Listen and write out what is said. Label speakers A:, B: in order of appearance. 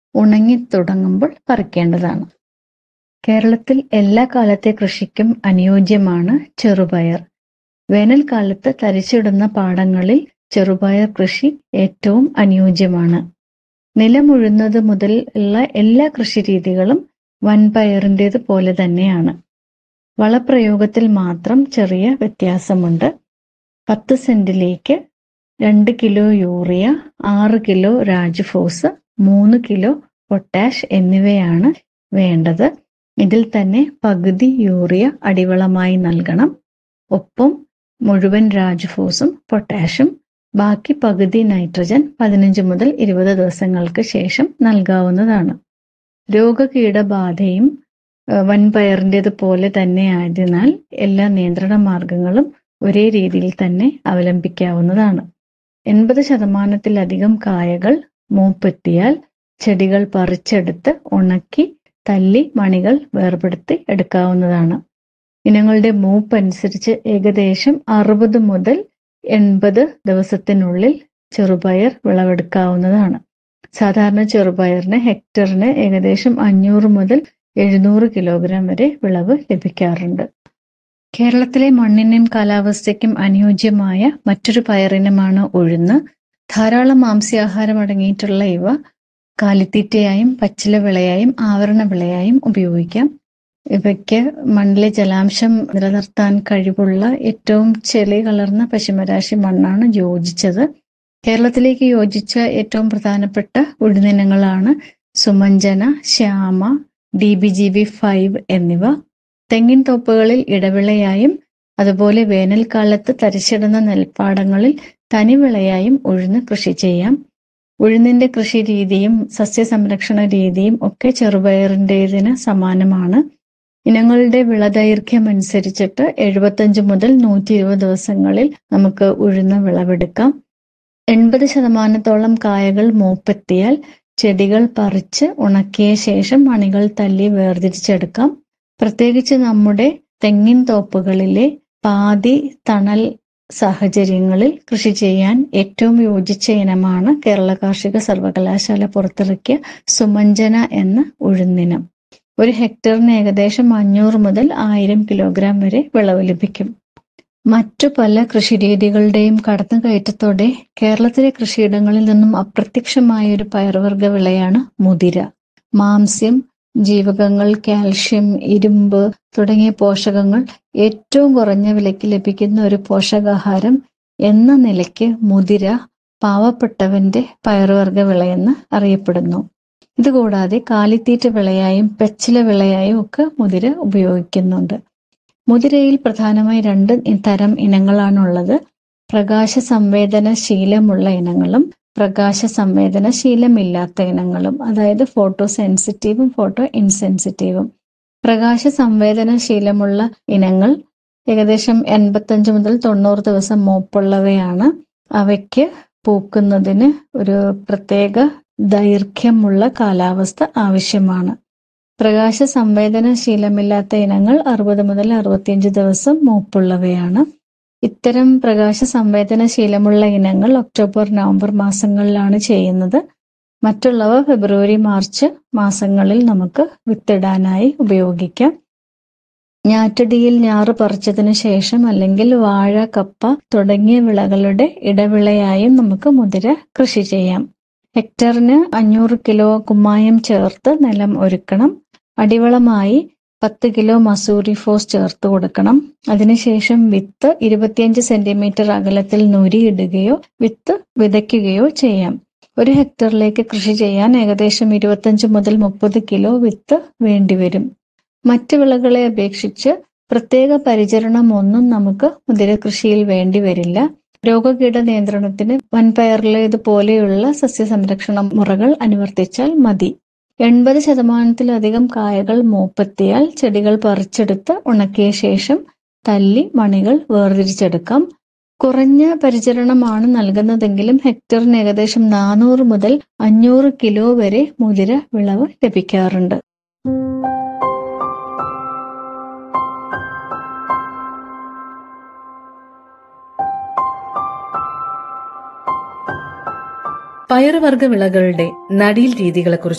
A: ഉണങ്ങിത്തുടങ്ങുമ്പോൾ പറിക്കേണ്ടതാണ് കേരളത്തിൽ എല്ലാ കാലത്തെ കൃഷിക്കും അനുയോജ്യമാണ് ചെറുപയർ വേനൽക്കാലത്ത് തരിച്ചിടുന്ന പാടങ്ങളിൽ ചെറുപയർ കൃഷി ഏറ്റവും അനുയോജ്യമാണ് നിലമുഴുന്നത് മുതൽ ഉള്ള എല്ലാ കൃഷിരീതികളും വൻപയറിൻ്റേത് പോലെ തന്നെയാണ് വളപ്രയോഗത്തിൽ മാത്രം ചെറിയ വ്യത്യാസമുണ്ട് പത്ത് സെന്റിലേക്ക് രണ്ട് കിലോ യൂറിയ ആറ് കിലോ രാജ്ഫോസ് മൂന്ന് കിലോ പൊട്ടാഷ് എന്നിവയാണ് വേണ്ടത് ഇതിൽ തന്നെ പകുതി യൂറിയ അടിവളമായി നൽകണം ഒപ്പം മുഴുവൻ രാജ്ഫോസും പൊട്ടാഷും ബാക്കി പകുതി നൈട്രജൻ പതിനഞ്ച് മുതൽ ഇരുപത് ദിവസങ്ങൾക്ക് ശേഷം നൽകാവുന്നതാണ് രോഗകീടബാധയും വൻപയറിൻ്റെത് പോലെ തന്നെ ആയതിനാൽ എല്ലാ നിയന്ത്രണ മാർഗങ്ങളും ഒരേ രീതിയിൽ തന്നെ അവലംബിക്കാവുന്നതാണ് എൺപത് ശതമാനത്തിലധികം കായകൾ മൂപ്പെത്തിയാൽ ചെടികൾ പറിച്ചെടുത്ത് ഉണക്കി തല്ലി മണികൾ വേർപെടുത്തി എടുക്കാവുന്നതാണ് ഇനങ്ങളുടെ മൂപ്പ് അനുസരിച്ച് ഏകദേശം അറുപത് മുതൽ എൺപത് ദിവസത്തിനുള്ളിൽ ചെറുപയർ വിളവെടുക്കാവുന്നതാണ് സാധാരണ ചെറുപയറിന് ഹെക്ടറിന് ഏകദേശം അഞ്ഞൂറ് മുതൽ എഴുന്നൂറ് കിലോഗ്രാം വരെ വിളവ് ലഭിക്കാറുണ്ട് കേരളത്തിലെ മണ്ണിനും കാലാവസ്ഥയ്ക്കും അനുയോജ്യമായ മറ്റൊരു പയറിനമാണ് ഉഴുന്ന് ധാരാളം മാംസ്യാഹാരം അടങ്ങിയിട്ടുള്ള ഇവ കാലിത്തീറ്റയായും പച്ചില വിളയായും ആവരണ വിളയായും ഉപയോഗിക്കാം ഇവയ്ക്ക് മണ്ണിലെ ജലാംശം നിലനിർത്താൻ കഴിവുള്ള ഏറ്റവും ചെളി കലർന്ന പശുമരാശി മണ്ണാണ് യോജിച്ചത് കേരളത്തിലേക്ക് യോജിച്ച ഏറ്റവും പ്രധാനപ്പെട്ട ഉഴുന്നിനങ്ങളാണ് Sumanjana Shyama D B G B five എന്നിവ തെങ്ങിൻ തോപ്പുകളിൽ ഇടവിളയായും അതുപോലെ വേനൽക്കാലത്ത് തരിച്ചിടുന്ന നെൽപ്പാടങ്ങളിൽ തനിവിളയായും ഉഴുന്ന് കൃഷി ചെയ്യാം ഉഴുന്നിന്റെ കൃഷി രീതിയും സസ്യസംരക്ഷണ രീതിയും ഒക്കെ ചെറുപയറിൻ്റെതിന് സമാനമാണ് ഇനങ്ങളുടെ വിളദൈർഘ്യം അനുസരിച്ചിട്ട് എഴുപത്തഞ്ച് മുതൽ നൂറ്റി ഇരുപത് ദിവസങ്ങളിൽ നമുക്ക് ഉഴുന്ന് വിളവെടുക്കാം എൺപത് ശതമാനത്തോളം കായകൾ മൂപ്പെത്തിയാൽ ചെടികൾ പറിച്ച് ഉണക്കിയ ശേഷം മണികൾ തല്ലി വേർതിരിച്ചെടുക്കാം പ്രത്യേകിച്ച് നമ്മുടെ തെങ്ങിൻ തോപ്പുകളിലെ പാതി തണൽ സാഹചര്യങ്ങളിൽ കൃഷി ചെയ്യാൻ ഏറ്റവും യോജിച്ച ഇനമാണ് കേരള കാർഷിക സർവകലാശാല പുറത്തിറക്കിയ സുമഞ്ജന എന്ന ഉഴുന്നിനം ഒരു ഹെക്ടറിന് ഏകദേശം അഞ്ഞൂറ് മുതൽ ആയിരം കിലോഗ്രാം വരെ വിളവ് ലഭിക്കും മറ്റു പല കൃഷിരീതികളുടെയും കടന്നുകയറ്റത്തോടെ കേരളത്തിലെ കൃഷിയിടങ്ങളിൽ നിന്നും അപ്രത്യക്ഷമായ ഒരു പയർവർഗ വിളയാണ് മുതിര മാംസ്യം ജീവകങ്ങൾ കാൽഷ്യം ഇരുമ്പ് തുടങ്ങിയ പോഷകങ്ങൾ ഏറ്റവും കുറഞ്ഞ വിലയ്ക്ക് ലഭിക്കുന്ന ഒരു പോഷകാഹാരം എന്ന നിലയ്ക്ക് മുതിര പാവപ്പെട്ടവന്റെ പയറുവർഗ വിളയെന്ന് അറിയപ്പെടുന്നു ഇതുകൂടാതെ കാലിത്തീറ്റ വിളയായും പെച്ചില വിളയായും ഒക്കെ മുതിര ഉപയോഗിക്കുന്നുണ്ട് മുതിരയിൽ പ്രധാനമായി രണ്ട് തരം ഇനങ്ങളാണുള്ളത് പ്രകാശ സംവേദനശീലമുള്ള ഇനങ്ങളും പ്രകാശ സംവേദനശീലമില്ലാത്ത ഇനങ്ങളും അതായത് ഫോട്ടോ സെൻസിറ്റീവും ഫോട്ടോ ഇൻസെൻസിറ്റീവും പ്രകാശ സംവേദനശീലമുള്ള ഇനങ്ങൾ ഏകദേശം എൺപത്തഞ്ച് മുതൽ തൊണ്ണൂറ് ദിവസം മൂപ്പുള്ളവയാണ് അവയ്ക്ക് പൂക്കുന്നതിന് ഒരു പ്രത്യേക ദൈർഘ്യമുള്ള കാലാവസ്ഥ ആവശ്യമാണ് പ്രകാശ സംവേദനശീലമില്ലാത്ത ഇനങ്ങൾ അറുപത് മുതൽ അറുപത്തിയഞ്ച് ദിവസം മൂപ്പുള്ളവയാണ് ഇത്തരം പ്രകാശ സംവേദനശീലമുള്ള ഇനങ്ങൾ ഒക്ടോബർ നവംബർ മാസങ്ങളിലാണ് ചെയ്യുന്നത് മറ്റുള്ളവ ഫെബ്രുവരി മാർച്ച് മാസങ്ങളിൽ നമുക്ക് വിത്തിടാനായി ഉപയോഗിക്കാം ഞാറ്റടിയിൽ ഞാറ് പറിച്ചതിന് ശേഷം അല്ലെങ്കിൽ വാഴ കപ്പ തുടങ്ങിയ വിളകളുടെ ഇടവിളയായും നമുക്ക് മുതിര കൃഷി ചെയ്യാം ഹെക്ടറിന് അഞ്ഞൂറ് കിലോ കുമ്മായം ചേർത്ത് നിലം ഒരുക്കണം അടിവളമായി പത്ത് കിലോ മസൂരി ഫോസ് ചേർത്ത് കൊടുക്കണം അതിനുശേഷം വിത്ത് ഇരുപത്തിയഞ്ച് സെന്റിമീറ്റർ അകലത്തിൽ നുരിയിടുകയോ വിത്ത് വിതയ്ക്കുകയോ ചെയ്യാം ഒരു ഹെക്ടറിലേക്ക് കൃഷി ചെയ്യാൻ ഏകദേശം ഇരുപത്തഞ്ച് മുതൽ മുപ്പത് കിലോ വിത്ത് വേണ്ടിവരും മറ്റ് വിളകളെ അപേക്ഷിച്ച് പ്രത്യേക പരിചരണം ഒന്നും നമുക്ക് മുതിര കൃഷിയിൽ വേണ്ടി വരില്ല രോഗകീട നിയന്ത്രണത്തിന് വൻപയറിലേതുപോലെയുള്ള സസ്യസംരക്ഷണ മുറകൾ അനുവർത്തിച്ചാൽ മതി എൺപത് ശതമാനത്തിലധികം കായകൾ മൂപ്പെത്തിയാൽ ചെടികൾ പറിച്ചെടുത്ത് ഉണക്കിയ ശേഷം തല്ലി മണികൾ വേർതിരിച്ചെടുക്കാം കുറഞ്ഞ പരിചരണമാണ് നൽകുന്നതെങ്കിലും ഹെക്ടറിന് ഏകദേശം നാനൂറ് മുതൽ അഞ്ഞൂറ് കിലോ വരെ മുതിര വിളവ് ലഭിക്കാറുണ്ട്
B: പയറുവർഗ വിളകളുടെ നടീൽ രീതികളെക്കുറിച്ച്